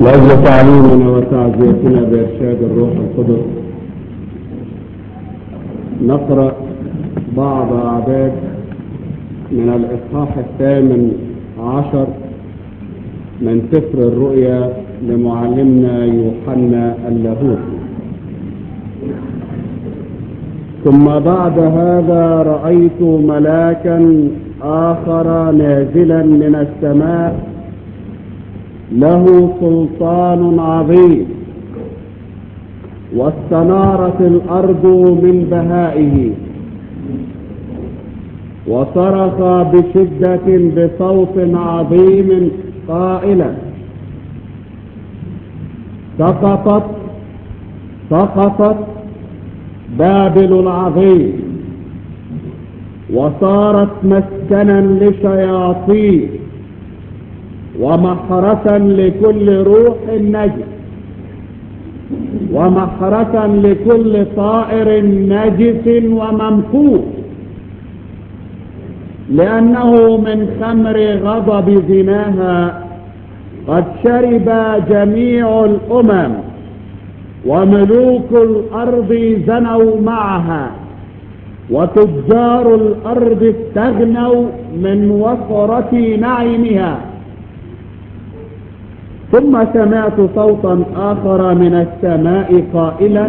لأجل تعليمنا وتعزيتنا بإرشاد الروح القدس نقرأ بعض أعداد من الإصحاح الثامن عشر من سفر الرؤيا لمعلمنا يوحنا اللاهوتي ثم بعد هذا رأيت ملاكا آخر نازلا من السماء له سلطان عظيم واستنارت الأرض من بهائه وصرخ بشدة بصوت عظيم قائلا سقطت سقطت بابل العظيم وصارت مسكنا لشياطين ومحرة لكل روح نجس ومحرة لكل طائر نجس وممكوس لأنه من خمر غضب زناها قد شرب جميع الأمم وملوك الأرض زنوا معها وتجار الأرض استغنوا من وفرة نعيمها ثم سمعت صوتا آخر من السماء قائلا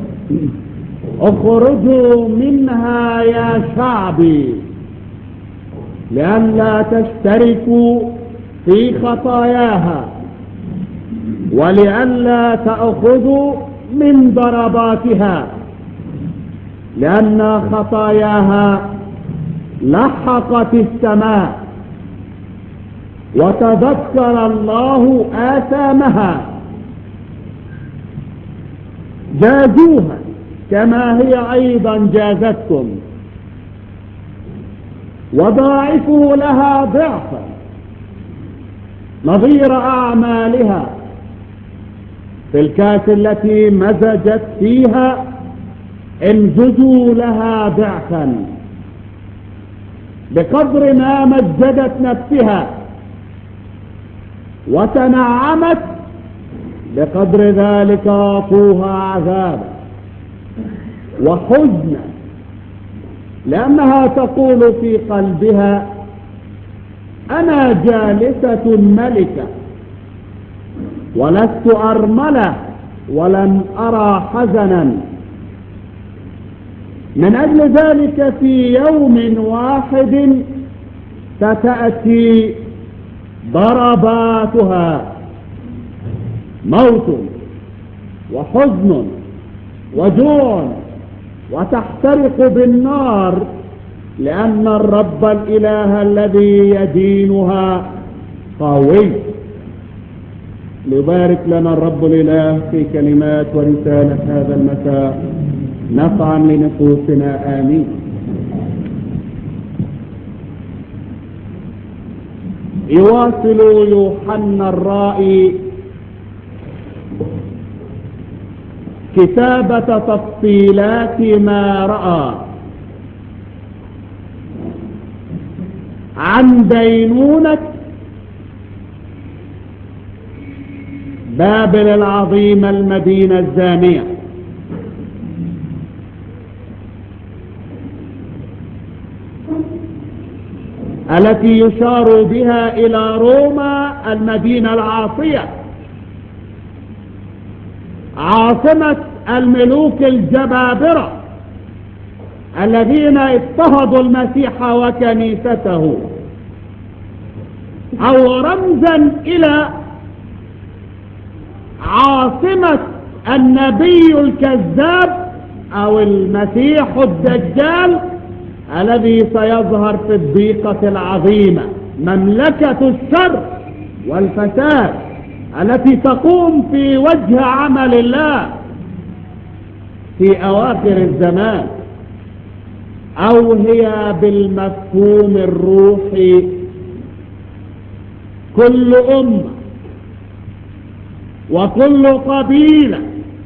اخرجوا منها يا شعبي لئلا تشتركوا في خطاياها ولئلا تأخذوا من ضرباتها لأن خطاياها لحقت السماء وتذكر الله آثامها جازوها كما هي أيضا جازتكم وضاعفوا لها ضعفا نظير أعمالها في الكاس التي مزجت فيها امزجوا لها ضعفا بقدر ما مجدت نفسها وتنعمت بقدر ذلك أعطوها عذابا وحزنا لأنها تقول في قلبها أنا جالسة ملكة ولست أرملة ولن أرى حزنا من أجل ذلك في يوم واحد ستأتي ضرباتها موت وحزن وجوع وتحترق بالنار لأن الرب الإله الذي يدينها قوي ليبارك لنا الرب الإله في كلمات ورسالة هذا المساء نفعا لنفوسنا آمين يواصل يوحنا الرائي كتابة تفصيلات ما رأى عن دينونة بابل العظيمة المدينة الزانية التي يشار بها إلى روما المدينة العاصية عاصمة الملوك الجبابرة الذين اضطهدوا المسيح وكنيسته أو رمزا إلى عاصمة النبي الكذاب أو المسيح الدجال الذي سيظهر في الضيقة العظيمة مملكة الشر والفساد التي تقوم في وجه عمل الله في أواخر الزمان أو هي بالمفهوم الروحي كل أمة وكل قبيلة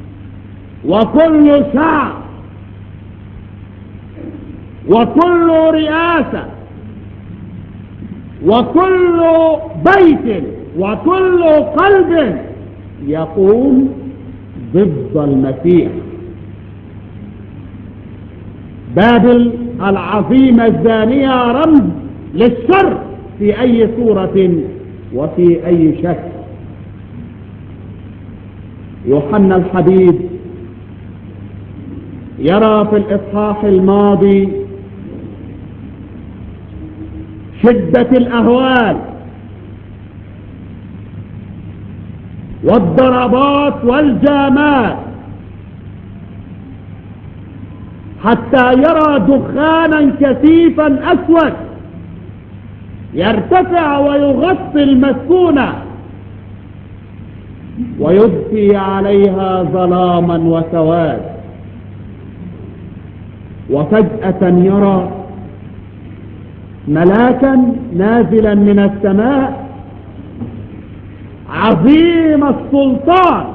وكل شعب وكل رئاسة وكل بيت وكل قلب يقوم ضد المسيح بابل العظيمة الزانية رمز للشر في أي صورة وفي أي شكل يوحنا الحبيب يرى في الإصحاح الماضي شدة الأهوال والضربات والجامات حتى يرى دخانا كثيفا أسود يرتفع ويغطي المسكونة ويبقي عليها ظلاما وسواد وفجأة يرى ملاكا نازلا من السماء عظيم السلطان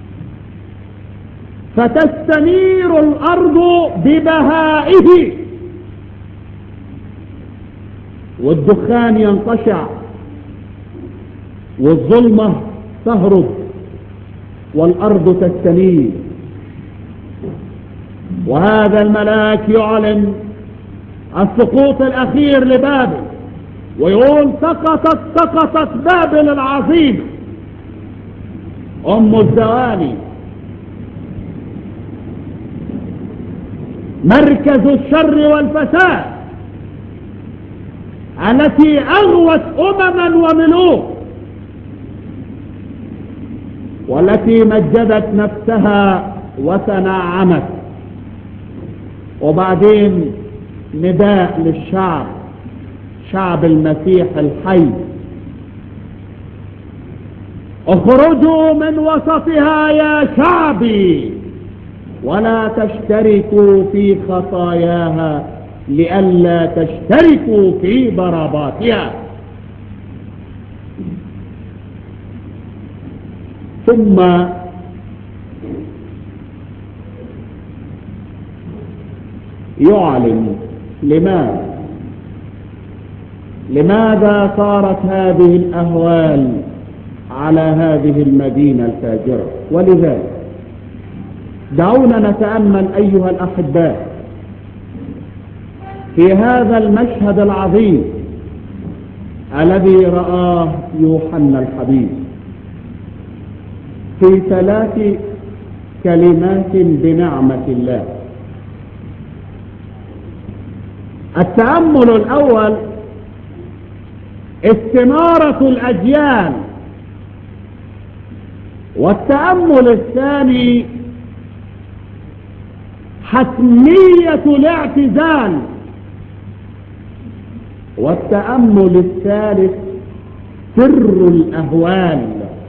فتستنير الأرض ببهائه والدخان ينقشع والظلمة تهرب والأرض تستنير وهذا الملاك يعلن السقوط الأخير لبابل ويقول سقطت سقطت بابل العظيم أم الزوالي مركز الشر والفساد التي أغوت أمما وملوك والتي مجدت نفسها وتنعمت وبعدين نداء للشعب شعب المسيح الحي اخرجوا من وسطها يا شعبي ولا تشتركوا في خطاياها لئلا تشتركوا في ضرباتها ثم يعلن لماذا لماذا صارت هذه الأهوال على هذه المدينة الفاجرة ولذلك دعونا نتأمل أيها الأحباء في هذا المشهد العظيم الذي رآه يوحنا الحبيب في ثلاث كلمات بنعمة الله التأمل الأول استنارة الأجيال والتأمل الثاني حتمية الاعتزال والتأمل الثالث سر الأهوال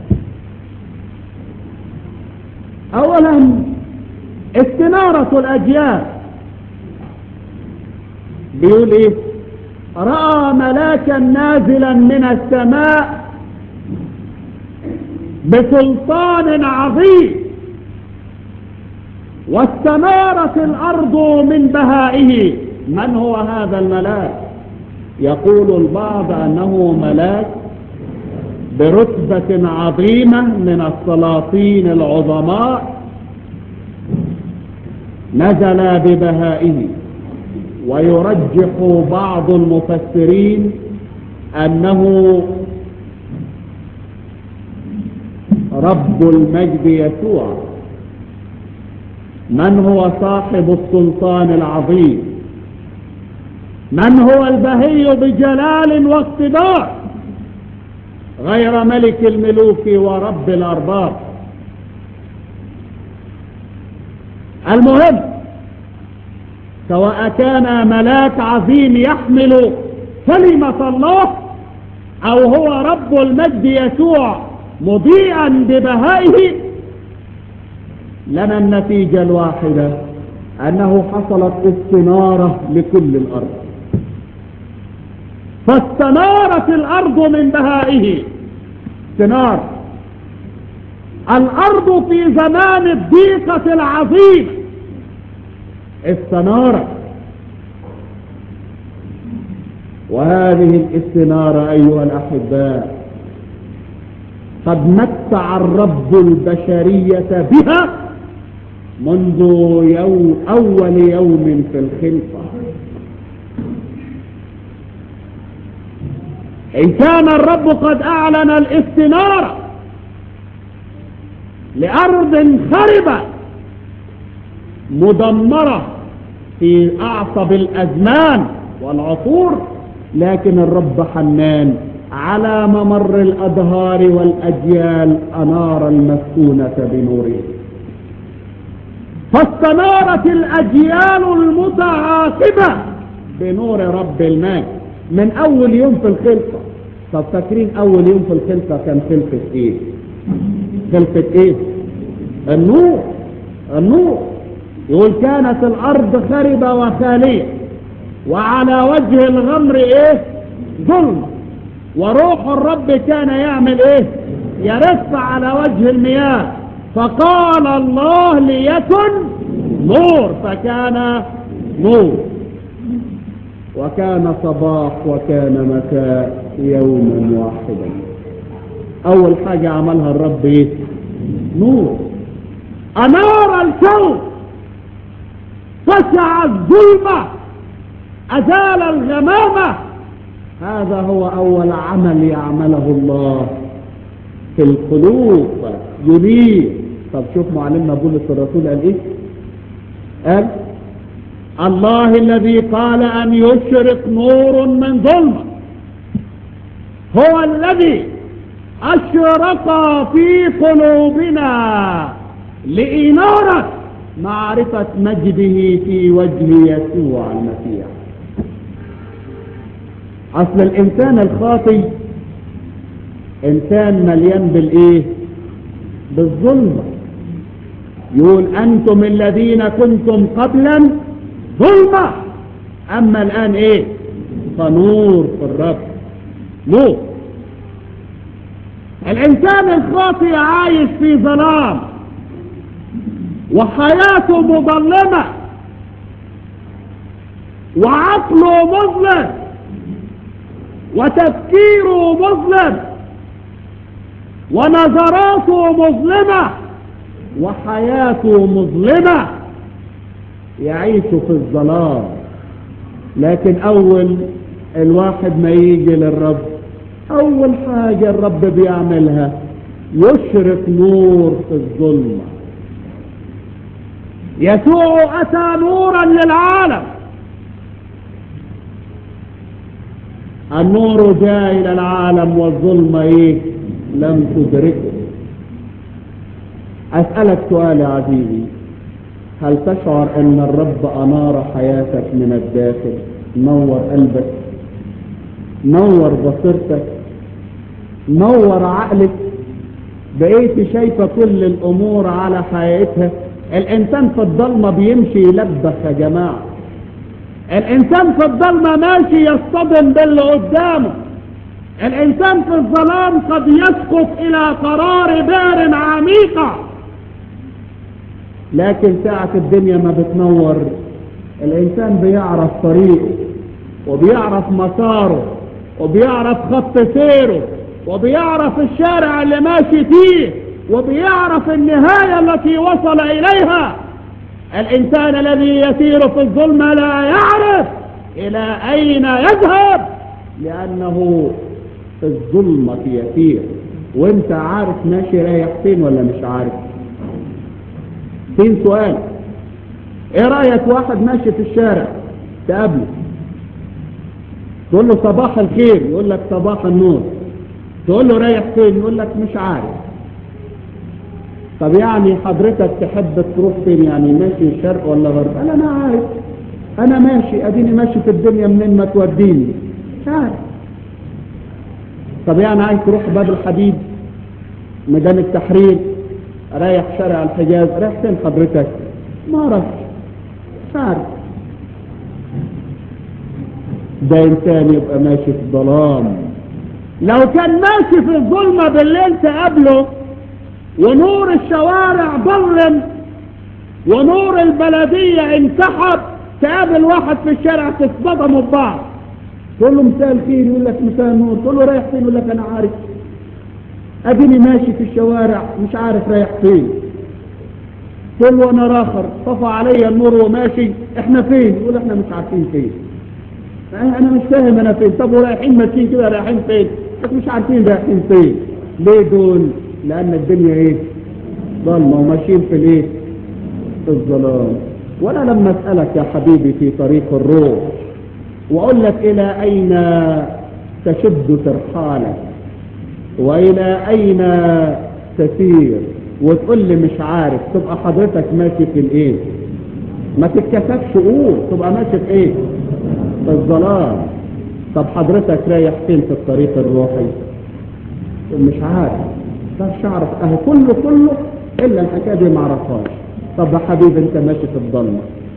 أولا استنارة الأجيال بيقول إيه رأى ملاكا نازلا من السماء بسلطان عظيم واستنارت الأرض من بهائه من هو هذا الملاك يقول البعض أنه ملاك برتبة عظيمة من السلاطين العظماء نزل ببهائه ويرجح بعض المفسرين أنه رب المجد يسوع من هو صاحب السلطان العظيم من هو البهي بجلال واقتدار غير ملك الملوك ورب الأرباب المهم سواء كان ملاك عظيم يحمل كلمة الله أو هو رب المجد يسوع مضيئا ببهائه لنا النتيجة الواحدة أنه حصلت استنارة لكل الأرض فاستنارت الأرض من بهائه استنار الأرض في زمان الضيقة العظيمة استنارت وهذه الاستنارة أيها الأحباء قد متع الرب البشرية بها منذ يوم أول يوم في الخلقة إن كان الرب قد أعلن الاستنارة لأرض خربة مدمرة في أعصب الأزمان والعصور لكن الرب حنان على ممر الأدهار والأجيال أنار المسكونة بنوره فاستنارت الأجيال المتعاقبة بنور رب الماء من أول يوم في الخلقة طب فاكرين أول يوم في الخلقة كان خلقة إيه؟ خلقة إيه؟ النور النور يقول كانت الأرض خربة وخالية وعلى وجه الغمر إيه؟ ظلم وروح الرب كان يعمل إيه؟ يرف على وجه المياه فقال الله ليكن نور فكان نور وكان صباح وكان مساء يوما واحدا اول حاجة عملها الرب ايه نور انار الكون فسع الظلمة ازال الغمامة هذا هو اول عمل يعمله الله في القلوب ينير طب شوف معلمنا بولس الرسول قال ايه قال الله الذي قال ان يشرق نور من ظلمه هو الذي اشرق في قلوبنا لإنارة معرفة مجده في وجه يسوع المسيح اصل الانسان الخاطي انسان مليان بالايه بالظلمة يقول انتم الذين كنتم قبلا ظلمة اما الان ايه فنور في الرب نور الانسان الخاطئ عايش في ظلام وحياته مظلمة وعقله مظلم وتفكيره مظلم ونظراته مظلمة وحياته مظلمة يعيش في الظلام لكن اول الواحد ما يجي للرب اول حاجة الرب بيعملها يشرق نور في الظلمة يسوع اتى نورا للعالم النور جاء الى العالم والظلمة ايه لم تدركه اسألك سؤال يا عزيزي هل تشعر ان الرب انار حياتك من الداخل نور قلبك نور بصيرتك نور عقلك بقيت شايفة كل الامور على حقيقتها الانسان في الضلمة بيمشي يلبخ يا جماعة الانسان في الضلمة ماشي يصطدم باللي قدامه الانسان في الظلام قد يسقط الى قرار بئر عميقة لكن ساعة الدنيا ما بتنور الانسان بيعرف طريقه وبيعرف مساره وبيعرف خط سيره وبيعرف الشارع اللي ماشي فيه وبيعرف النهاية التي وصل إليها الإنسان الذي يسير في الظلمة لا يعرف إلى أين يذهب لأنه في الظلمة يسير وانت عارف ماشي رايح فين ولا مش عارف فين سؤال ايه رأيك واحد ماشي في الشارع تقابله تقول له صباح الخير يقول لك صباح النور تقول له رايح فين يقول لك مش عارف طب يعني حضرتك تحب تروح فين يعني ماشي شرق ولا غرب قال انا عارف انا ماشي اديني ماشي في الدنيا منين ما توديني مش عارف طب يعني عايز تروح باب الحديد ميدان التحرير رايح شارع الحجاز رايح فين حضرتك ما اعرفش مش عارف ده انسان يبقى ماشي في ظلام لو كان ماشي في الظلمة بالليل تقابله ونور الشوارع ظلم ونور البلدية انسحب تقابل واحد في الشارع تصطدموا ببعض تقول له مساء الخير يقول لك مساء النور تقول له رايح فين يقول لك انا عارف اديني ماشي في الشوارع مش عارف رايح فين كل وانا راخر طفى عليا النور وماشي احنا فين يقول احنا مش عارفين فين انا مش فاهم انا فين طب ورايحين ماشيين كده رايحين فين بس مش عارفين رايحين فين ليه دول لان الدنيا ايه ضلمه وماشيين في الايه في الظلام وانا لما اسالك يا حبيبي في طريق الروح واقول لك الى اين تشد ترحالك والى اين تسير وتقول لي مش عارف تبقى حضرتك ماشي في الايه ما تتكسفش قول تبقى ماشي في ايه في الظلام طب حضرتك رايح فين في الطريق الروحي مش عارف مش عارف اهو كله كله الا الحكايه دي ما اعرفهاش طب يا حبيبي انت ماشي في الضلمه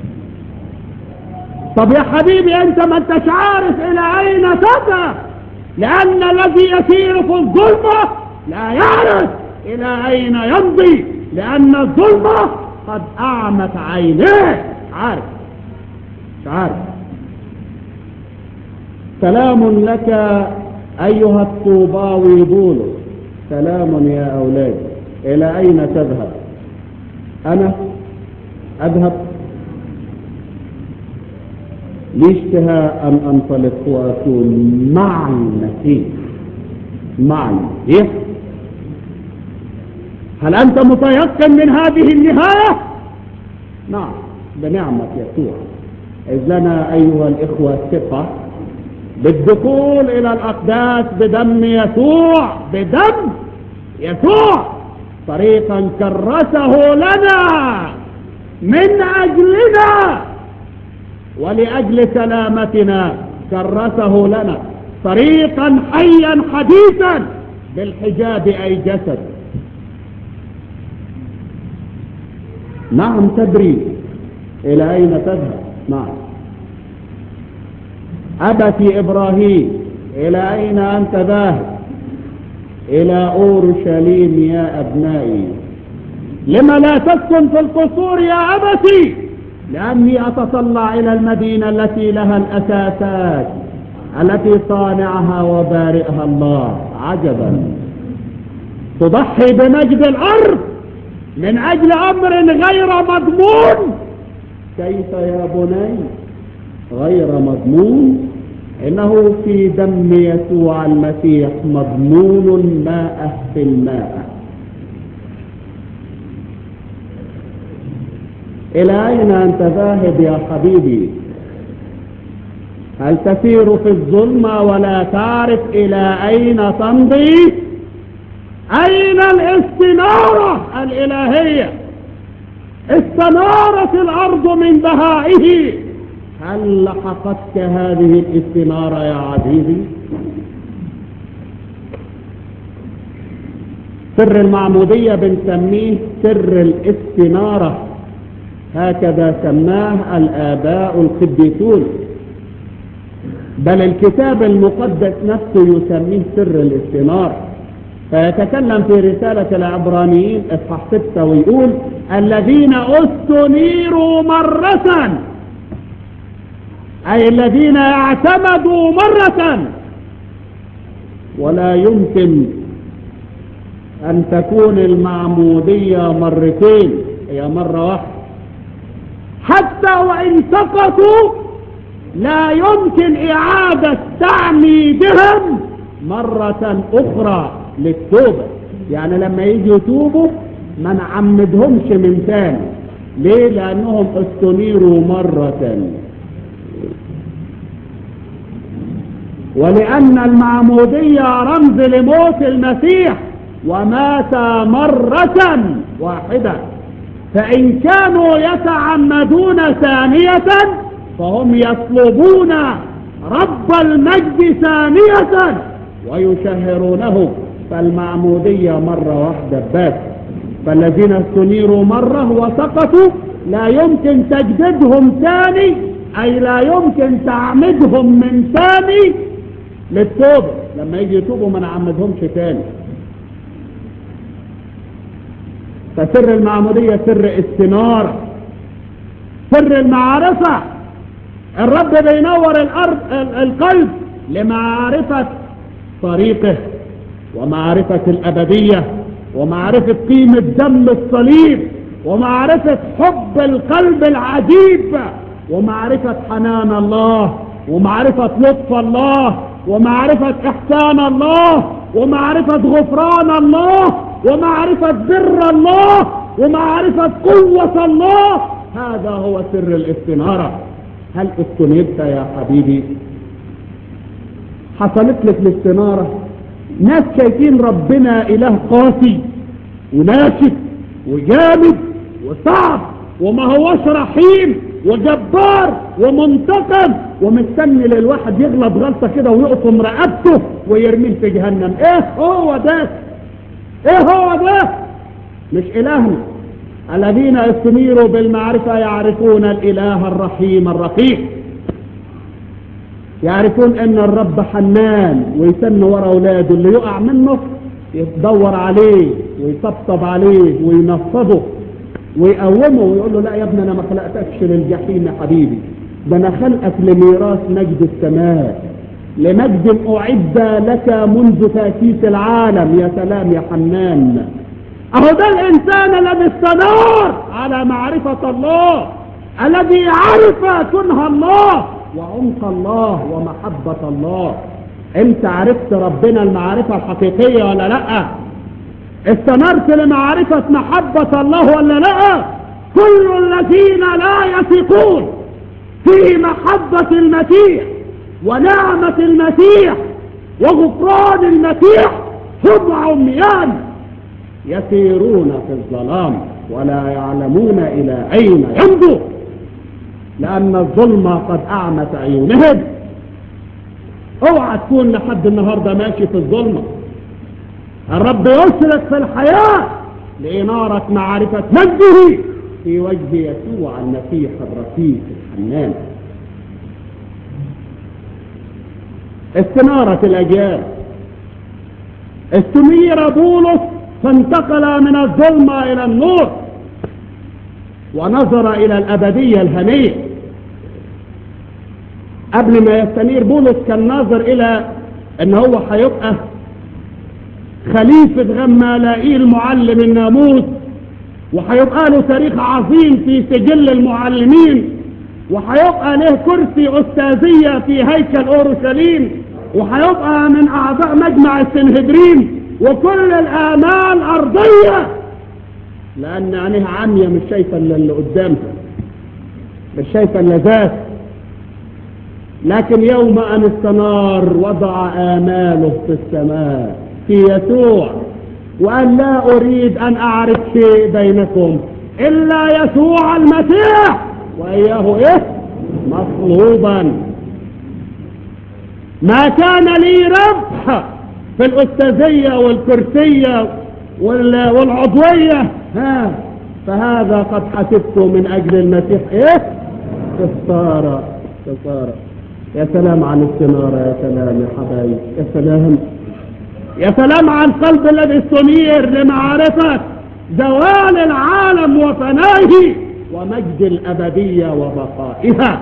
طب يا حبيبي انت ما انتش عارف الى اين تذهب لان الذي يسير في الظلمه لا يعرف الى اين يمضي لان الظلمه قد اعمت عينيه عارف مش عارف سلام لك ايها الطوباوي بولس سلام يا اولادي الى اين تذهب انا اذهب لي اشتهاء ان انطلق واكون مع المسيح مع المسيح هل انت متيقن من هذه النهايه نعم بنعمه يسوع اذ لنا ايها الاخوه الثقه بالدخول الى الاقداس بدم يسوع بدم يسوع طريقا كرسه لنا من اجلنا ولاجل سلامتنا كرسه لنا طريقا حيا حديثا بالحجاب اي جسد نعم تدري الى اين تذهب نعم أبتي إبراهيم إلى أين أنت ذاهب إلى أورشليم يا أبنائي لما لا تسكن في القصور يا أبتي لأني أتطلع إلى المدينة التي لها الأساسات التي صانعها وبارئها الله عجبا تضحي بمجد الأرض من أجل أمر غير مضمون كيف يا بني غير مضمون انه في دم يسوع المسيح مضمون ماء في الماء الى اين انت ذاهب يا حبيبي هل تسير في الظلمة ولا تعرف الى اين تمضي اين الاستنارة الالهية استنارت الارض من بهائه هل لحقتك هذه الاستنارة يا عزيزي سر المعمودية بنسميه سر الاستنارة هكذا سماه الآباء القديسون بل الكتاب المقدس نفسه يسميه سر الاستنارة فيتكلم في رسالة العبرانيين اصحاح ستة ويقول الذين استنيروا مرة أي الذين اعتمدوا مرة ولا يمكن أن تكون المعمودية مرتين هي مرة واحدة حتى وإن سقطوا لا يمكن إعادة تعميدهم مرة أخرى للتوبة يعني لما يجي يتوبوا ما نعمدهمش من تاني ليه لأنهم استنيروا مرة ولأن المعمودية رمز لموت المسيح ومات مرة واحدة فإن كانوا يتعمدون ثانية فهم يطلبون رب المجد ثانية ويشهرونه فالمعمودية مرة واحدة بس فالذين استنيروا مرة وسقطوا لا يمكن تجديدهم ثاني أي لا يمكن تعمدهم من ثاني للتوبة لما يجي يتوبوا ما نعمدهمش تاني فسر المعمودية سر استنارة سر المعرفة الرب بينور الأرض القلب لمعرفة طريقه ومعرفة الأبدية ومعرفة قيمة دم الصليب ومعرفة حب القلب العجيب ومعرفة حنان الله ومعرفة لطف الله ومعرفة إحسان الله ومعرفة غفران الله ومعرفة بر الله ومعرفة قوة الله هذا هو سر الاستنارة هل استنرت يا حبيبي حصلت لك الاستنارة ناس شايفين ربنا إله قاسي وناشف وجامد وصعب وما هوش رحيم وجبار ومنتقم ومستني للواحد يغلط غلطة كده ويقطم رقبته ويرميه في جهنم ايه هو ده ايه هو ده مش الهنا الذين استنيروا بالمعرفة يعرفون الاله الرحيم الرقيق يعرفون ان الرب حنان ويسن ورا اولاده اللي يقع منه يدور عليه ويطبطب عليه وينفضه ويقومه ويقول له لا يا ابني انا ما خلقتكش للجحيم يا حبيبي ده انا خلقك لميراث مجد السماء لمجد اعد لك منذ تاسيس العالم يا سلام يا حنان اهو ده الانسان الذي استنار على معرفة الله الذي عرف كنه الله وعمق الله ومحبة الله انت عرفت ربنا المعرفة الحقيقية ولا لا استنرت لمعرفة محبة الله ولا لا كل الذين لا يثقون في محبة المسيح ونعمة المسيح وغفران المسيح هم عميان يسيرون في الظلام ولا يعلمون إلى أين يمضوا لأن الظلمة قد أعمت عيونهم اوعى تكون لحد النهاردة ماشي في الظلمة الرب يسلك في الحياة لإنارة معرفة مجده في وجه يسوع المسيح الرفيق الحنان استنارة الأجيال استنير بولس فانتقل من الظلمة إلى النور ونظر إلى الأبدية الهنية قبل ما يستنير بولس كان ناظر إلى أن هو هيبقى خليفة غمالائيل معلم الناموس وهيبقى له تاريخ عظيم في سجل المعلمين وهيبقى له كرسي أستاذية في هيكل أورشليم وهيبقى من أعضاء مجمع السنهدرين وكل الآمال أرضية لأن عينيها عامية مش شايفة اللي قدامها مش شايفة اللذات لكن يوم أن استنار وضع آماله في السماء في يسوع وأن لا أريد أن أعرف شيء بينكم إلا يسوع المسيح وإياه إيه مطلوبا ما كان لي ربح في الأستاذية والكرسية والعضوية ها فهذا قد حسبته من أجل المسيح إيه خسارة خسارة يا سلام عن السنارة يا سلام يا حبايب يا سلام يا سلام عن القلب الذي استنير لمعرفة زوال العالم وفنائه ومجد الأبدية وبقائها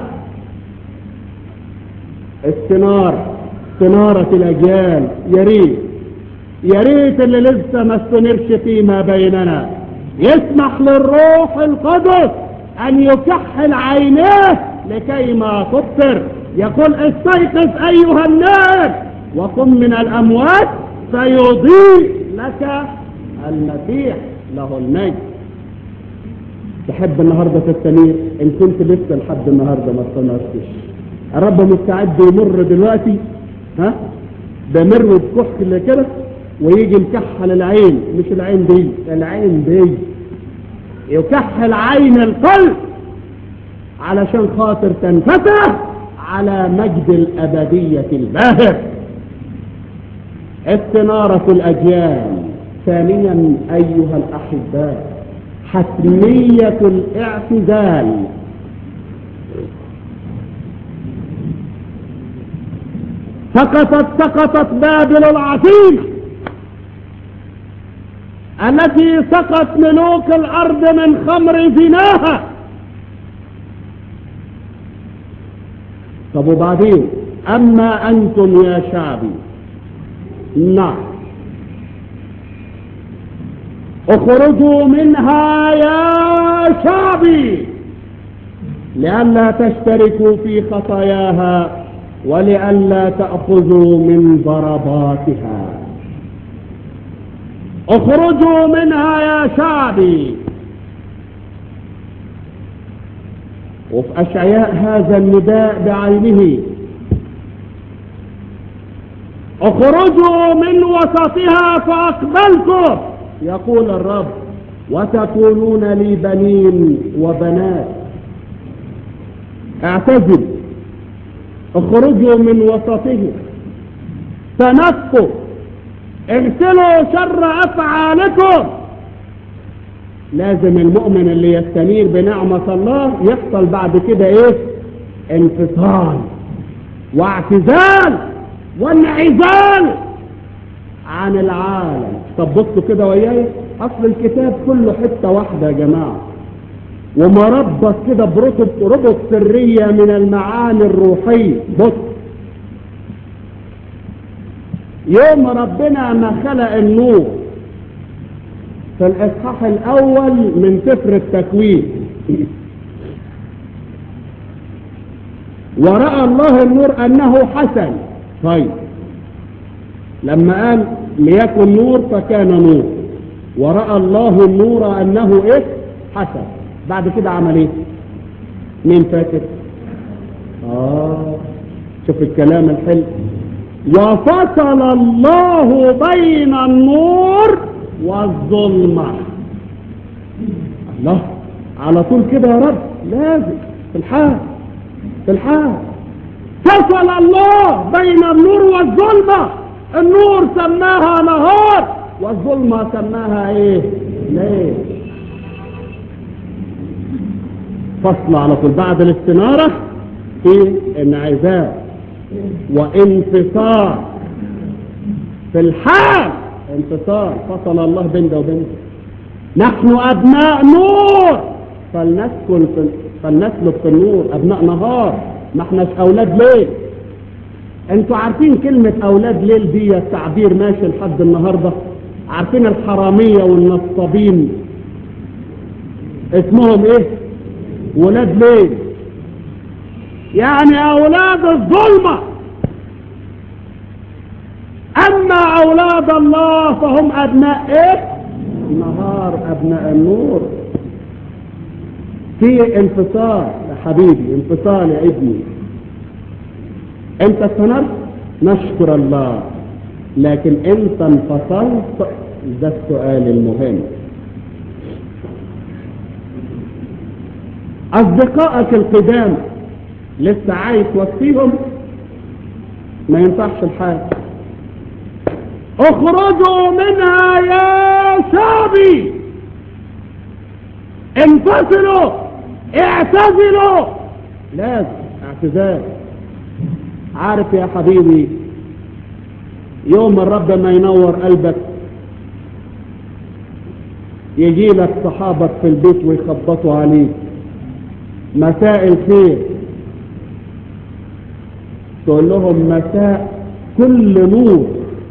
استنار استنارة الأجيال يا ريت يا ريت اللي لسه ما استنرش فيما بيننا يسمح للروح القدس أن يكحل عينيه لكي ما تبصر يقول استيقظ أيها الناس وقم من الأموات فيضيء لك المسيح له المجد تحب النهاردة تستنير ان كنت لسه لحد النهاردة ما استنرتش الرب مستعد يمر دلوقتي ها ده مر بكحل كده ويجي مكحل العين مش العين دي العين دي يكحل عين القلب علشان خاطر تنفتح على مجد الأبدية الباهر استنارة الأجيال ثانيا أيها الأحباء حتمية الاعتزال سقطت سقطت بابل العظيمة التي سقط ملوك الأرض من خمر زناها طب وبعدين أما أنتم يا شعبي نعم اخرجوا منها يا شعبي لئلا تشتركوا في خطاياها ولئلا تأخذوا من ضرباتها اخرجوا منها يا شعبي وفي أشعياء هذا النداء بعينه اخرجوا من وسطها فأقبلكم يقول الرب وتكونون لي بنين وبنات اعتزل اخرجوا من وسطه تنقوا اغسلوا شر افعالكم لازم المؤمن اللي يستنير بنعمة الله يحصل بعد كده ايه انفصال واعتزال وانعزال عن العالم طب بصوا كده وياي اصل الكتاب كله حتة واحدة يا جماعة ومربط كده بربط ربط سرية من المعاني الروحية بص يوم ربنا ما خلق النور في الإصحاح الأول من سفر التكوين ورأى الله النور أنه حسن طيب لما قال ليكن نور فكان نور ورأى الله النور أنه إيه حسن بعد كده عمل إيه مين فاكر آه شوف الكلام الحلو وفصل الله بين النور والظلمة الله على طول كده يا رب لازم في الحال في الحال فصل الله بين النور والظلمة النور سماها نهار والظلمة سماها ايه ليل فصل على طول بعد الاستنارة في انعزال وانفصال في الحال انفصال فصل الله بين ده وبين ده نحن ابناء نور فلنسكن في فلنسلك في النور ابناء نهار ما احناش اولاد ليل انتوا عارفين كلمة اولاد ليل دي تعبير ماشي لحد النهاردة عارفين الحرامية والنصابين اسمهم ايه ولاد ليل يعني اولاد الظلمة اما اولاد الله فهم ابناء ايه نهار ابناء النور في انفصال يا حبيبي انفصال يا ابني انت استنرت نشكر الله لكن انت انفصلت ده السؤال المهم اصدقائك القدام لسه عايش وسطيهم ما ينفعش الحال اخرجوا منها يا شعبي انفصلوا اعتزلوا لازم اعتزال عارف يا حبيبي يوم الرب ما ينور قلبك يجي لك صحابك في البيت ويخبطوا عليك مساء الخير تقول لهم مساء كل نور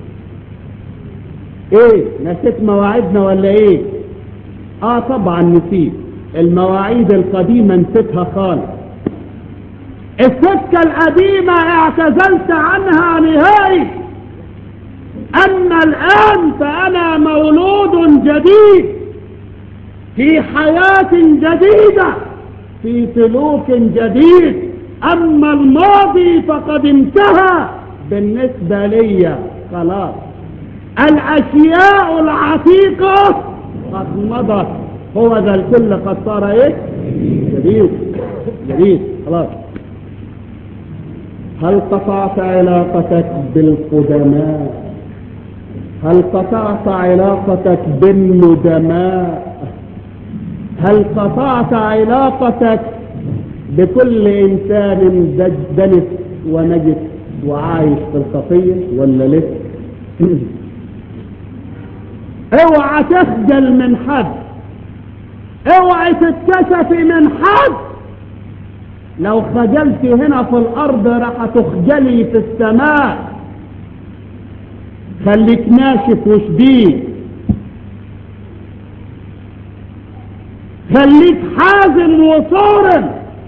ايه نسيت مواعيدنا ولا ايه اه طبعا نسيت المواعيد القديمة نسيتها خالص السكة القديمة اعتزلت عنها نهائي اما الان فانا مولود جديد في حياة جديدة في سلوك جديد اما الماضي فقد انتهى بالنسبة لي خلاص الاشياء العتيقة قد مضت هو ذا الكل قد صار ايه جديد جديد خلاص هل قطعت علاقتك بالقدماء هل قطعت علاقتك بالندماء هل قطعت علاقتك بكل انسان دنس ونجس وعايش في الخطية ولا لسه اوعى تخجل من حد اوعى تتكسفي من حد لو خجلتي هنا في الارض راح تخجلي في السماء خليك ناشف وشديد خليك حازم وصارم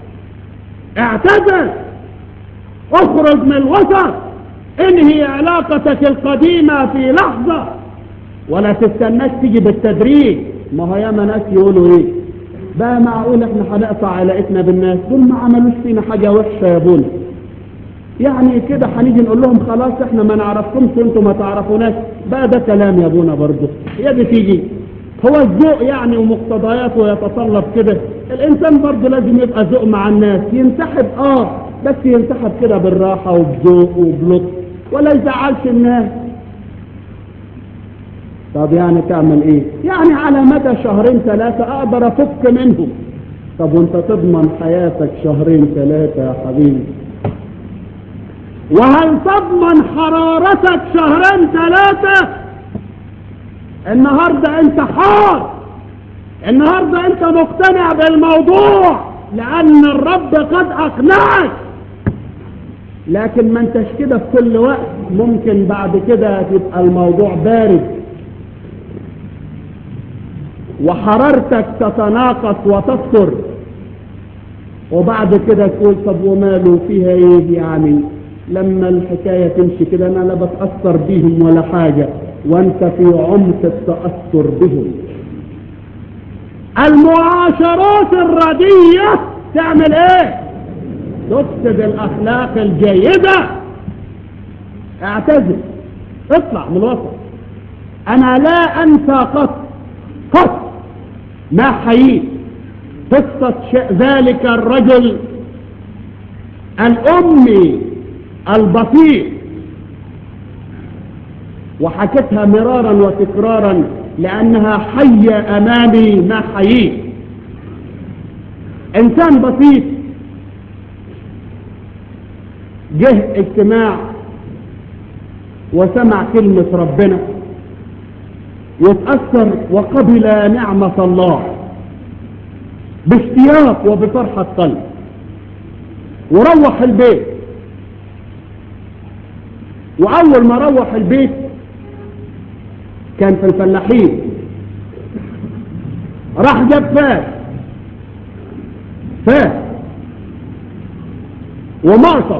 اعتزل اخرج من الوسط انهي علاقتك القديمة في لحظة ولا تستناش تيجي بالتدريج ما هو ياما ناس يقولوا ايه بقى معقول احنا هنقطع علاقتنا بالناس دول ما عملوش فينا حاجة وحشة يا ابونا يعني كده هنيجي نقول لهم خلاص احنا ما نعرفكمش وانتم ما تعرفوناش بقى ده كلام يا ابونا برضه هي دي تيجي هو الذوق يعني ومقتضياته يتطلب كده الانسان برضه لازم يبقى ذوق مع الناس ينسحب اه بس ينسحب كده بالراحة وبذوق وبلطف ولا يزعلش الناس طب يعني تعمل ايه يعني على مدى شهرين ثلاثة اقدر افك منهم طب وانت تضمن حياتك شهرين ثلاثة يا حبيبي وهل تضمن حرارتك شهرين ثلاثة النهاردة انت حار النهاردة انت مقتنع بالموضوع لان الرب قد اقنعك لكن ما انتش كده في كل وقت ممكن بعد كده تبقى الموضوع بارد وحرارتك تتناقص وتكثر وبعد كده تقول طب وماله فيها ايه يعني لما الحكاية تمشي كده انا لا بتأثر بيهم ولا حاجة وانت في عمق التأثر بهم المعاشرات الردية تعمل ايه تفسد الاخلاق الجيدة اعتزل اطلع من الوسط انا لا انسى قط قط ما حييت قصة ذلك الرجل الامي البسيط وحكتها مرارا وتكرارا لانها حية امامي ما حييت انسان بسيط جه اجتماع وسمع كلمة ربنا وتأثر وقبل نعمة الله باشتياق وبفرحة قلب وروح البيت وأول ما روح البيت كان في الفلاحين راح جاب فاس فاس ومعصب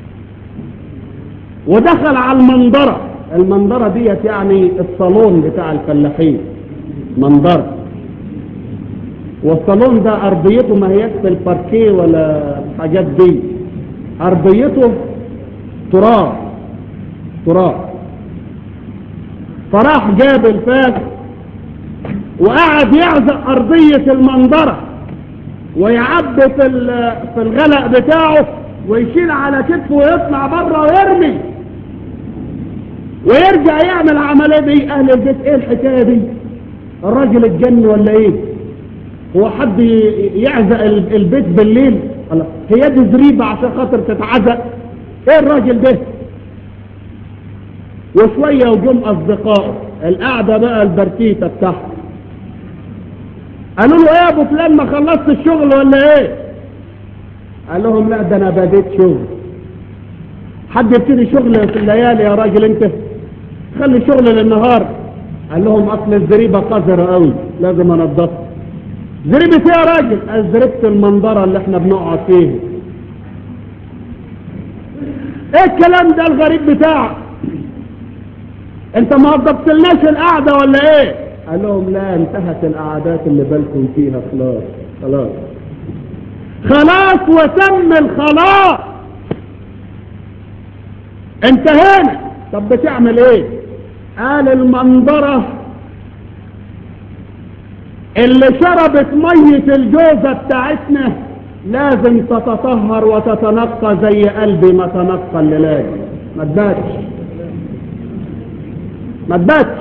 ودخل على المنظرة المنظرة ديت يعني الصالون بتاع الفلاحين منظرة والصالون ده أرضيته ما هيش في الباركيه ولا الحاجات دي أرضيته تراب تراب فراح جاب الفاس وقعد يعزق أرضية المنظرة ويعبي في في الغلق بتاعه ويشيل على كتفه ويطلع بره ويرمي ويرجع يعمل عملية دي اهل البيت ايه الحكاية دي الراجل اتجن ولا ايه هو حد يعزق البيت بالليل هي دي زريبة عشان خاطر تتعزق ايه الراجل ده وشوية وجم اصدقائه القعدة بقى البرتيتة بتاعته قالوا له ايه يا ابو فلان ما خلصت الشغل ولا ايه قال لهم لا ده انا بديت شغل حد يبتدي شغل في الليالي يا راجل انت خلي شغل للنهار قال لهم اصل الزريبة قذرة قوي لازم انضفها زريبة ايه يا راجل قال زريبة المنظرة اللي احنا بنقعد فيه ايه الكلام ده الغريب بتاعك انت ما ضبطلناش القعدة ولا ايه قال لهم لا انتهت القعدات اللي بالكم فيها خلاص خلاص خلاص وتم الخلاص انتهينا طب بتعمل ايه قال المنظرة اللي شربت مية الجوزة بتاعتنا لازم تتطهر وتتنقى زي قلبي ما تنقى الليلات ما تباتش ما تباتش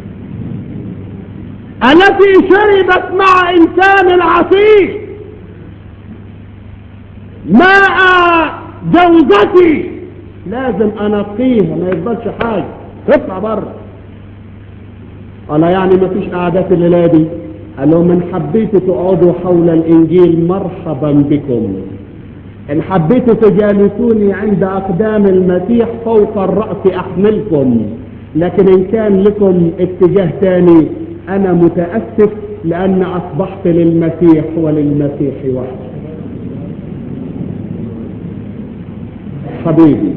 التي شربت مع انسان العصير ماء جوزتي لازم انقيها ما يفضلش حاجة اطلع بره قال يعني ما فيش قعدات الليلة دي قال لهم ان حبيتوا تقعدوا حول الانجيل مرحبا بكم ان حبيتوا تجالسوني عند اقدام المسيح فوق الرأس احملكم لكن ان كان لكم اتجاه تاني انا متأسف لأن أصبحت للمسيح وللمسيح وحده حبيبي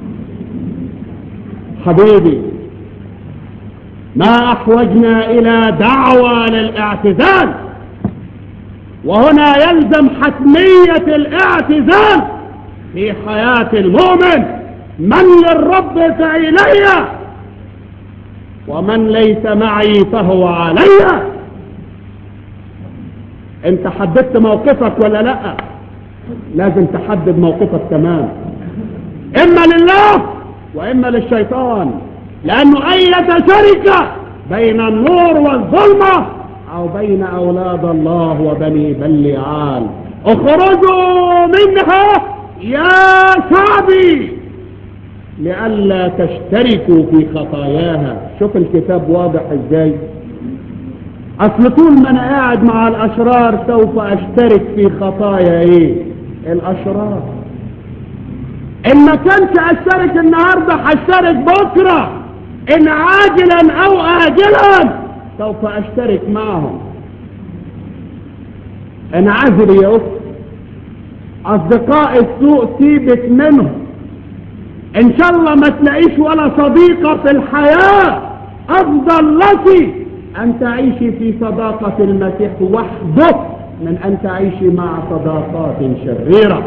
حبيبي ما أحوجنا إلى دعوة للاعتزال وهنا يلزم حتمية الاعتزال في حياة المؤمن من للرب فإلي ومن ليس معي فهو علي انت حددت موقفك ولا لا لازم تحدد موقفك تمام اما لله واما للشيطان لانه اي شركة بين النور والظلمة او بين اولاد الله وبني بلعال اخرجوا منها يا شعبي لئلا تشتركوا في خطاياها شوف الكتاب واضح ازاي اصل طول ما انا قاعد مع الاشرار سوف اشترك في خطايا ايه الاشرار ان ما كانش اشترك النهارده هشترك بكره ان عاجلا او اجلا سوف اشترك معهم انعزل يا اخت اصدقاء السوء سيبك منهم ان شاء الله ما تلاقيش ولا صديقة في الحياة افضل لك ان تعيشي في صداقة المسيح وحده من ان تعيشي مع صداقات شريرة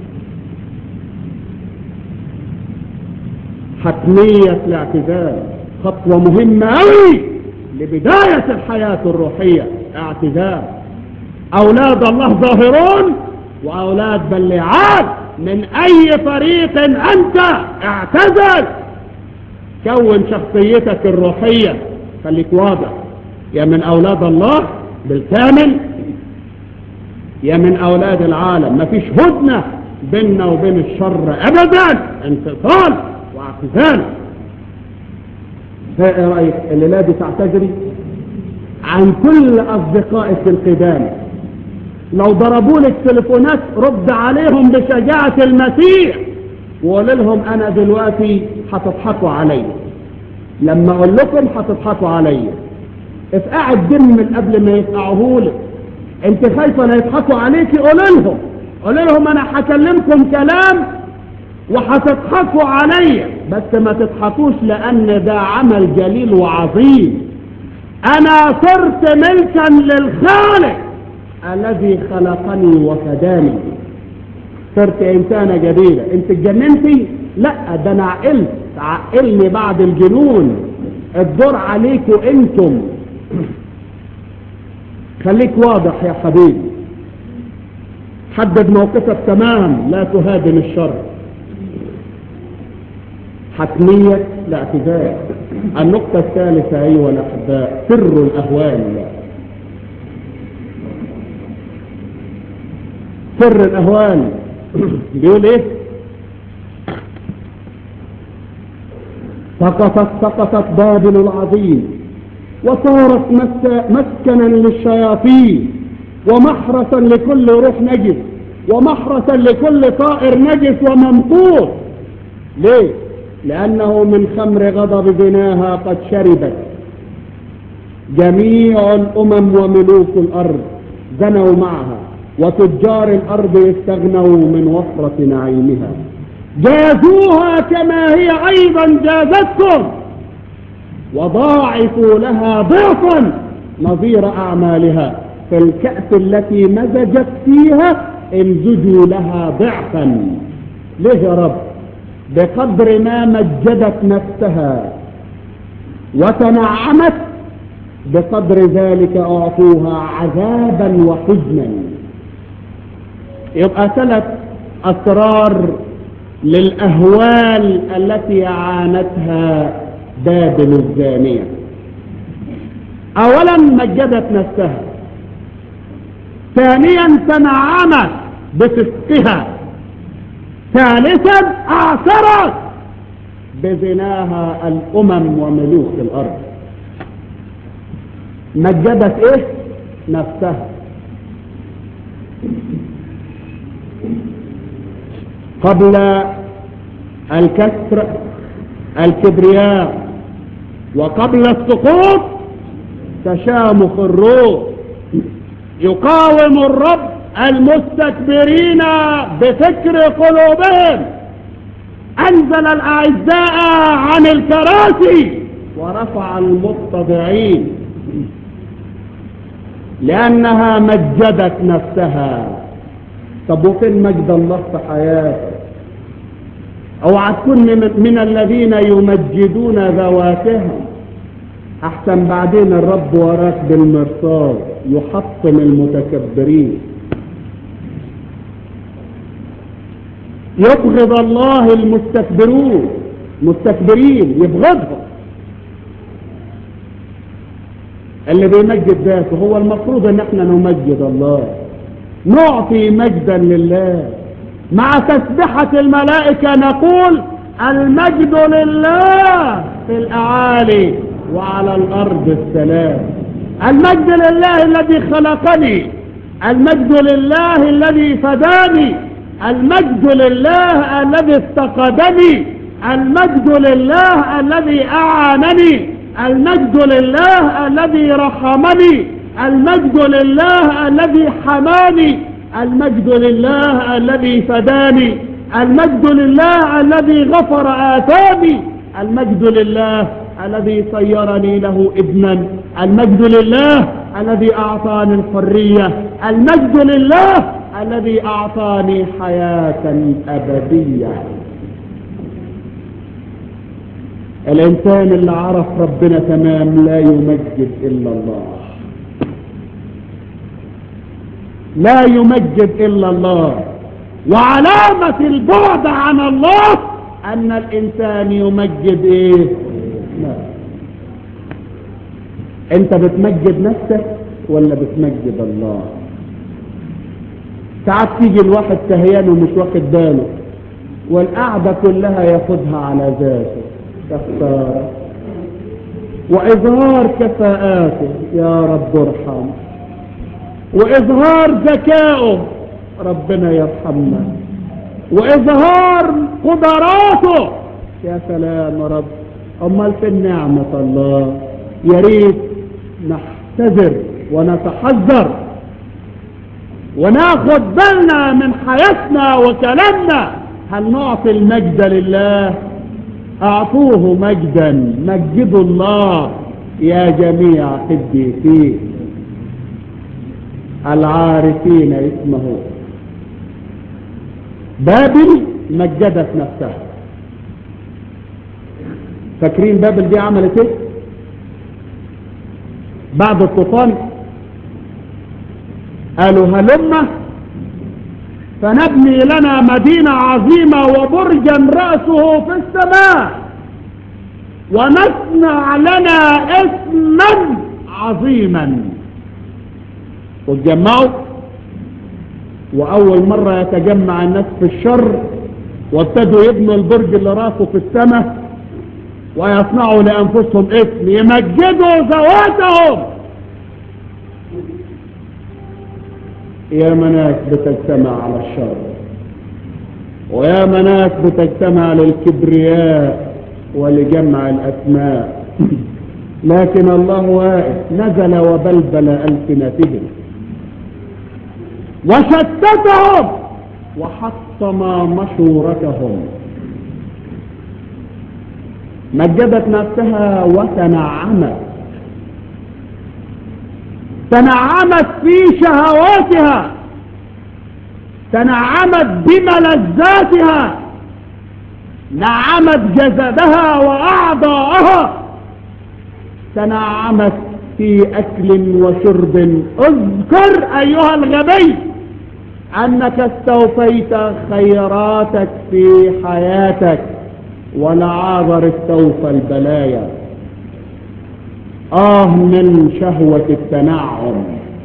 حتمية الاعتزال خطوة مهمة أوي لبداية الحياة الروحية اعتزال أولاد الله ظاهرون وأولاد بلعات من أي طريق أنت اعتزل كون شخصيتك الروحية خليك واضح يا من أولاد الله بالكامل يا من أولاد العالم مفيش هدنة بيننا وبين الشر أبدا انفصال واعتزال ايه رأيك الليلة دي تعتذري عن كل أصدقائك القدام لو ضربوا لك تليفونات رد عليهم بشجاعة المسيح وقول لهم أنا دلوقتي هتضحكوا عليا لما أقول لكم هتضحكوا عليا افقع الدم من قبل ما يفقعوهولك انت خايفة لا يضحكوا عليكي قول لهم قول لهم أنا هكلمكم كلام وهتضحكوا عليا بس ما تضحكوش لان ده عمل جليل وعظيم انا صرت ملكا للخالق الذي خلقني وفداني صرت انسانة جديدة انت اتجننتي لا ده انا عقلت عقلني بعد الجنون الدور عليكم انتم خليك واضح يا حبيبي حدد موقفك تمام لا تهاجم الشر حتمية الاعتذار النقطة الثالثة أيها الأحباء سر الأهوال سر الأهوال بيقول إيه سقطت سقطت بابل العظيم وصارت مسكنا للشياطين ومحرسا لكل روح نجس ومحرسا لكل طائر نجس وممقوت ليه لأنه من خمر غضب زناها قد شربت جميع الأمم وملوك الأرض زنوا معها وتجار الأرض يستغنوا من وفرة نعيمها جازوها كما هي أيضا جازتكم وضاعفوا لها ضعفا نظير أعمالها في الكأس التي مزجت فيها امزجوا لها ضعفا ليه يا رب بقدر ما مجدت نفسها وتنعمت بقدر ذلك أعطوها عذابا وحزنا يبقى ثلاث أسرار للأهوال التي عانتها بابل الزانية أولا مجدت نفسها ثانيا تنعمت بفسقها ثالثا اعترت بزناها الامم وملوك الارض مجدت ايه نفسها قبل الكسر الكبرياء وقبل السقوط تشامخ الروح يقاوم الرب المستكبرين بفكر قلوبهم انزل الاعزاء عن الكراسي ورفع المتضعين لانها مجدت نفسها طب وفين مجد الله في حياتك اوعى تكون من, من الذين يمجدون ذواتهم احسن بعدين الرب وراك بالمرصاد يحطم المتكبرين يبغض الله المستكبرون مستكبرين يبغضهم اللي بيمجد ذاته هو المفروض ان احنا نمجد الله نعطي مجدا لله مع تسبحة الملائكة نقول المجد لله في الأعالي وعلى الأرض السلام المجد لله الذي خلقني المجد لله الذي فداني المجد لله الذي افتقدني المجد لله الذي أعانني المجد لله الذي رحمني المجد لله الذي حماني المجد لله الذي فداني المجد لله الذي غفر آثامي المجد لله الذي صيرني له ابنا المجد لله الذي أعطاني الحرية المجد لله الذي أعطاني حياة أبدية الإنسان اللي عرف ربنا تمام لا يمجد إلا الله لا يمجد إلا الله وعلامة البعد عن الله أن الإنسان يمجد إيه لا أنت بتمجد نفسك ولا بتمجد الله ساعات تيجي الواحد سهيان ومش واخد باله والقعدة كلها ياخدها على ذاته كفارة وإظهار كفاءاته يا رب ارحم وإظهار ذكائه ربنا يرحمنا وإظهار قدراته يا سلام يا رب أمال في نعمة الله يا ريت نحتذر ونتحذر وناخد بالنا من حياتنا وكلامنا هل نعطي المجد لله اعطوه مجدا مجدوا الله يا جميع قديسين العارفين اسمه بابل مجدت نفسها فاكرين بابل دي عملت ايه بعد الطوفان قالوا هلم فنبني لنا مدينة عظيمة وبرجا رأسه في السماء ونصنع لنا اسما عظيما وتجمعوا وأول مرة يتجمع الناس في الشر وابتدوا يبنوا البرج اللي راسه في السماء ويصنعوا لأنفسهم اسم يمجدوا ذواتهم يا مناس بتجتمع على الشر ويا مناس بتجتمع للكبرياء ولجمع الأسماء لكن الله واقف نزل وبلبل ألسنتهم وشتتهم وحطم مشورتهم مجدت نفسها وتنعمت تنعمت في شهواتها تنعمت بملذاتها نعمت جسدها وأعضاءها تنعمت في أكل وشرب اذكر أيها الغبي أنك استوفيت خيراتك في حياتك ولعاذر استوفى البلايا آه من شهوة التنعم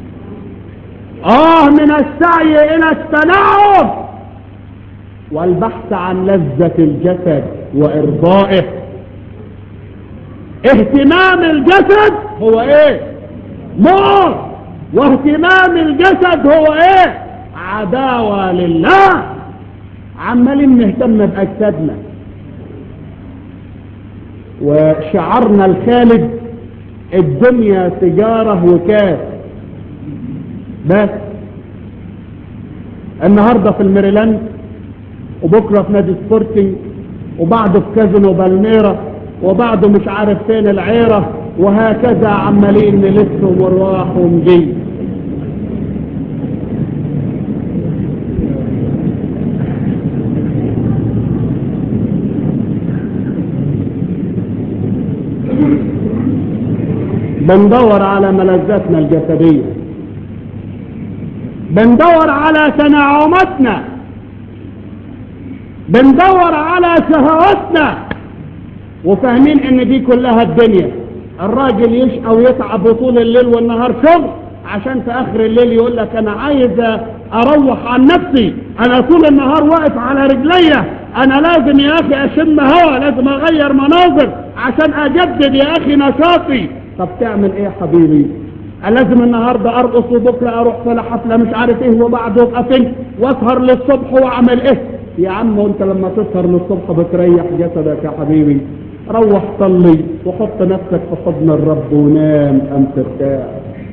آه من السعي إلى التنعم والبحث عن لذة الجسد وإرضائه اهتمام الجسد هو ايه موت واهتمام الجسد هو ايه عداوة لله عمالين نهتم بأجسادنا وشعرنا الخالد الدنيا تجارة وكاس بس النهاردة في الميريلاند وبكرة في نادي سبورتنج وبعده في كازينو بالميرا وبعده مش عارف فين العيرة وهكذا عمالين نلف ونروح ونجي بندور على ملذاتنا الجسدية بندور على تنعماتنا بندور على شهواتنا وفاهمين ان دي كلها الدنيا الراجل يشقى ويتعب طول الليل والنهار شغل عشان في اخر الليل يقول لك انا عايز اروح عن نفسي انا طول النهار واقف على رجليا انا لازم يا اخي اشم هوا لازم اغير مناظر عشان اجدد يا اخي نشاطي طب تعمل ايه يا حبيبي لازم النهاردة ارقص وبكرة اروح في حفلة مش عارف ايه وبعده ابقى فين واسهر للصبح واعمل ايه يا عم وانت لما تسهر للصبح بتريح جسدك يا حبيبي روح صلي وحط نفسك في حضن الرب ونام ام ترتاح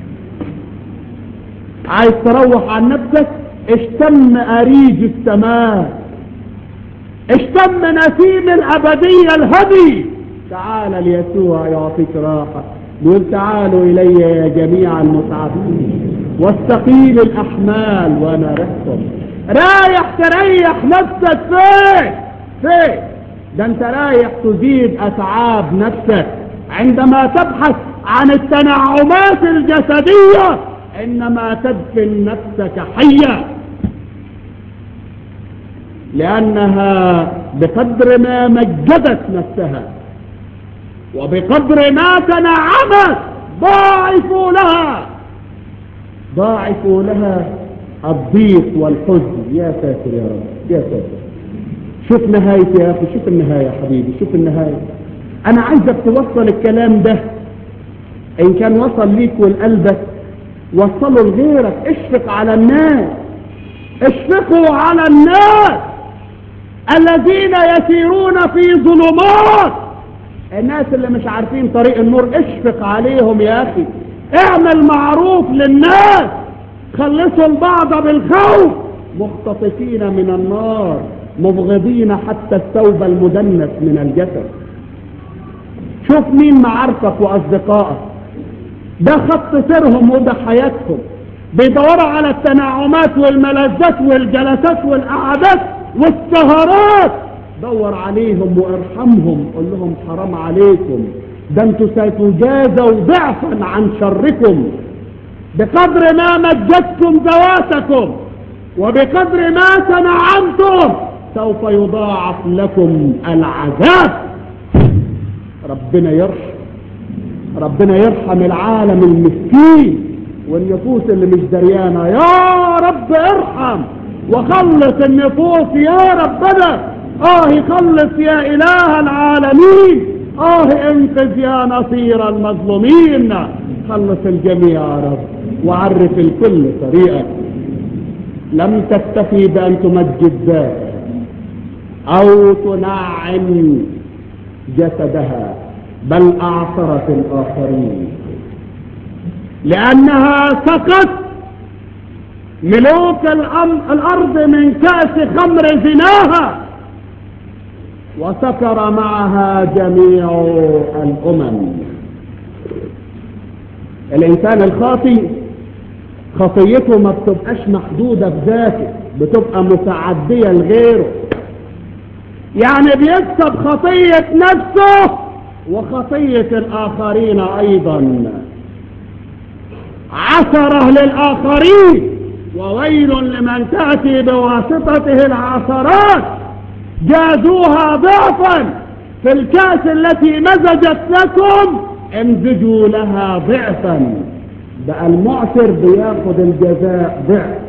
عايز تروح عن نفسك اشتم اريج السماء اشتم نسيم الابدية الهدي تعال ليسوع يعطيك راحة يقول تعالوا الي يا جميع المتعبين واستقيل الاحمال وانا رحكم رايح تريح نفسك فين فين ده انت رايح تزيد اتعاب نفسك عندما تبحث عن التنعمات الجسدية انما تدفن نفسك حية لانها بقدر ما مجدت نفسها وبقدر ما تنعمت ضاعفوا لها ضاعفوا لها الضيق والحزن يا ساتر يا رب يا ساتر شوف نهاية يا أخي شوف النهاية يا حبيبي شوف النهاية أنا عايزك توصل الكلام ده إن كان وصل ليك ولقلبك وصله لغيرك اشفق على الناس اشفقوا على الناس الذين يسيرون في ظلمات الناس اللي مش عارفين طريق النور اشفق عليهم يا أخي اعمل معروف للناس خلصوا البعض بالخوف مختطفين من النار مبغضين حتى الثوب المدنس من الجسد شوف مين معارفك واصدقائك ده خط سيرهم وده حياتهم بيدوروا على التنعمات والملذات والجلسات والقعدات والسهرات دور عليهم وارحمهم قل لهم حرام عليكم ده انتوا ستجازوا ضعفا عن شركم بقدر ما مجدتم ذواتكم وبقدر ما تنعمتم سوف يضاعف لكم العذاب ربنا يرحم ربنا يرحم العالم المسكين والنفوس اللي مش دريانة يا رب ارحم وخلص النفوس يا ربنا اه خلص يا اله العالمين اه انقذ يا نصير المظلومين خلص الجميع يا رب وعرف الكل طريقك لم تكتفي بأن تمجد ذاتك أو تنعم جسدها بل أعصرت الآخرين لأنها سقط ملوك الأرض من كأس خمر زناها وسكر معها جميع الأمم الإنسان الخاطئ خطيته ما بتبقاش محدودة بذاته بتبقى متعدية لغيره يعني بيكسب خطية نفسه وخطية الآخرين أيضا عثره للآخرين وويل لمن تأتي بواسطته العثرات جازوها ضعفا في الكاس التي مزجت لكم امزجوا لها ضعفا بقى المعسر بياخد الجزاء ضعف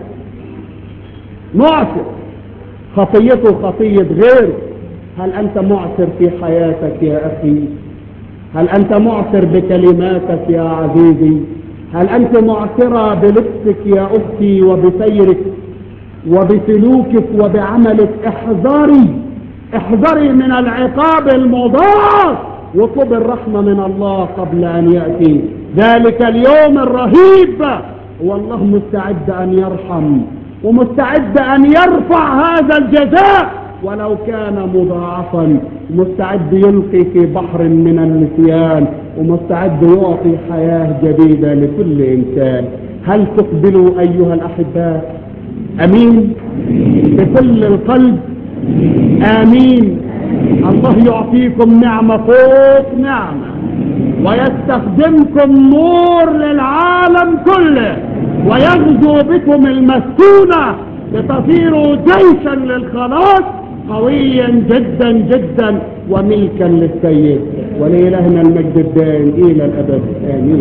معسر خطيته خطية غيره هل أنت معسر في حياتك يا أخي هل أنت معسر بكلماتك يا عزيزي هل أنت معسرة بلبسك يا أختي وبسيرك وبسلوكك وبعملك احذري احذري من العقاب المضاعف وطلب الرحمة من الله قبل أن يأتي ذلك اليوم الرهيب والله مستعد أن يرحم ومستعد أن يرفع هذا الجزاء ولو كان مضاعفا مستعد يلقي في بحر من النسيان ومستعد يعطي حياة جديدة لكل إنسان هل تقبلوا أيها الأحباء أمين بكل القلب آمين الله يعطيكم نعمة فوق نعمة ويستخدمكم نور للعالم كله ويغزو بكم المسكونة لتصيروا جيشا للخلاص قويا جدا جدا وملكا للسيد ولإلهنا المجد الدائم إلى الأبد آمين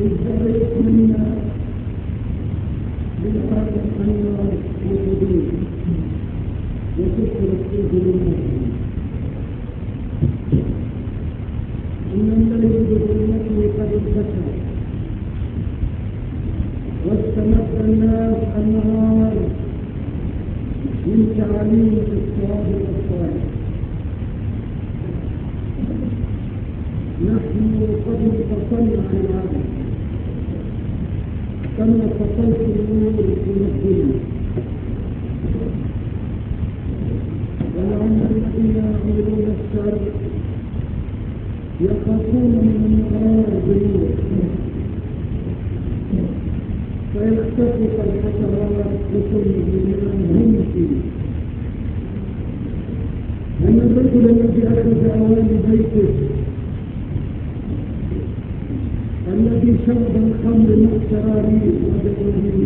ازاي يتمنى بالعالم النار والحدود وتفرق في ظلماتهم إن الليل بظلمته قد انكسر واستمد الناس النهار من تعليم الصواب والصالح نحن قد انفصلنا عن العالم كما فصلت النور من الظلم ولعل الذين يعملون الشر يخافون من النهار بالنور فيختفق الحشرات لكل بما هم فيه أن الرجل الذي أخذ أواني بيته الذي شرب الخمر مقترارين ودوانين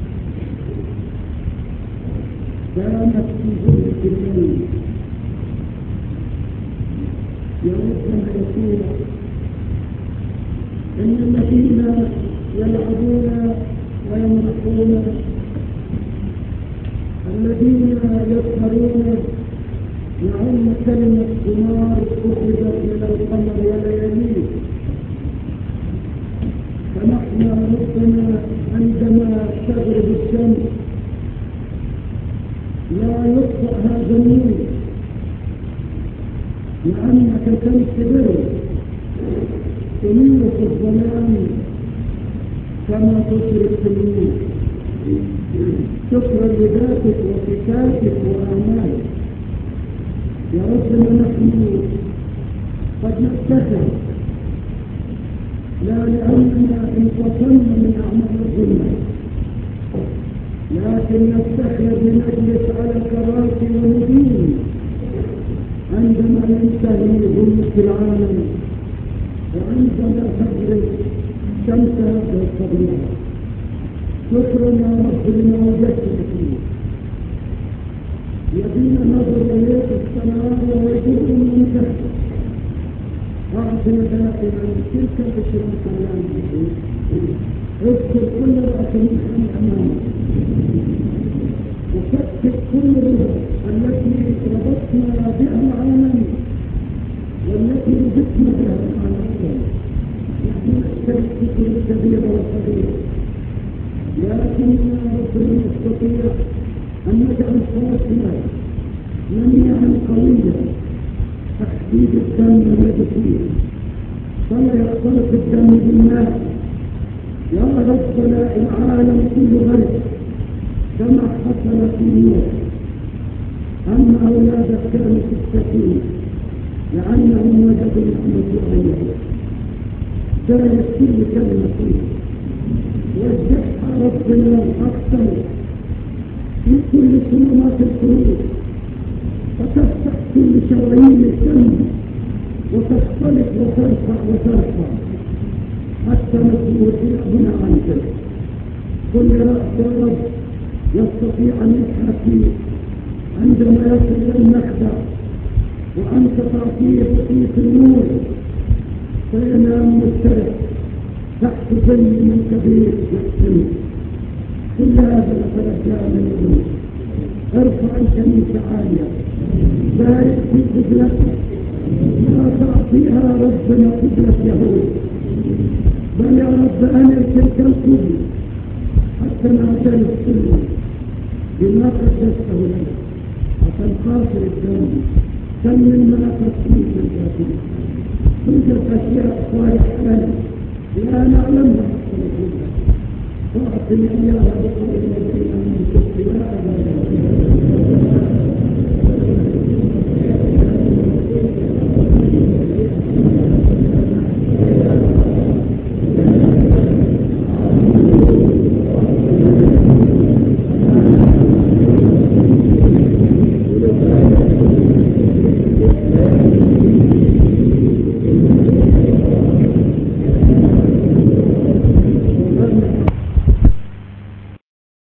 كانت في ظلمة الليل يردنا يقول إن الذين يلعبون ويمرحون الذين يسهرون يعم كلمة قمار أخذت من القمر ولياليه فنحن ربنا عندما تغرب الشمس لا يطفأ هذا النور لأنك تنتظر تنير في الظلام كما تشرق في النور شكرا لذاتك وصفاتك وأعمالك يا ربنا نحن قد نفتخر لا لأننا انفصلنا من أعمال الظلمة لكن نفتخر بنجلس على الكراسي وندين عندما ينتهي ظلمة العالم وعندما تغرب شمس هذا الطبيعة شكرا يا رب لما وجدتنا فيه يبين نظر إليك السماء ويجب من تحت أعطنا دائما تلك الإشراك على أنفسك اذكر كل رأس من أمامك وفكك كل رضا التي ربطنا بها العالم والتي ربطنا بها العالم نحن نشترك في كل كبيرة وصغيرة لكننا ربنا نستطيع أن نجعل صلاتنا منيعا قويا تحديد الدم الذي فيه فلا يختلط الدم بالماء يا ربنا العالم كله غرق كما حصل في نوح أما أولادك كانوا في السفينة لأنهم وجدوا نعمة الله جاءت كل كلمة فيه وجهها ربنا أكثر في كل صمامات القلوب فتفتح كل شرايين الدم وتختلط وترفع وترفع حتى نكون هنا عنك كل رأس يا رب يستطيع أن يحكي عندما يصل المخدع وأنت تعطيه بقية النور فينام مسترح تحت ظل من كبير يحسن كل هذا الأفراد من الظلم ارفع الكنيسة عالية بارك في قبلتك لا تعطيها ربنا قبلة يهود بل يا رب أنا تلك القبلة حتى نعترف كله بما قدسته لنا عشان خاطر الدم كم من ما تصميم الجاهل توجد أشياء صالحة لنا لا نعلمها حتى نقولها واعطني إياها بقول الذين من كفر لا أبدا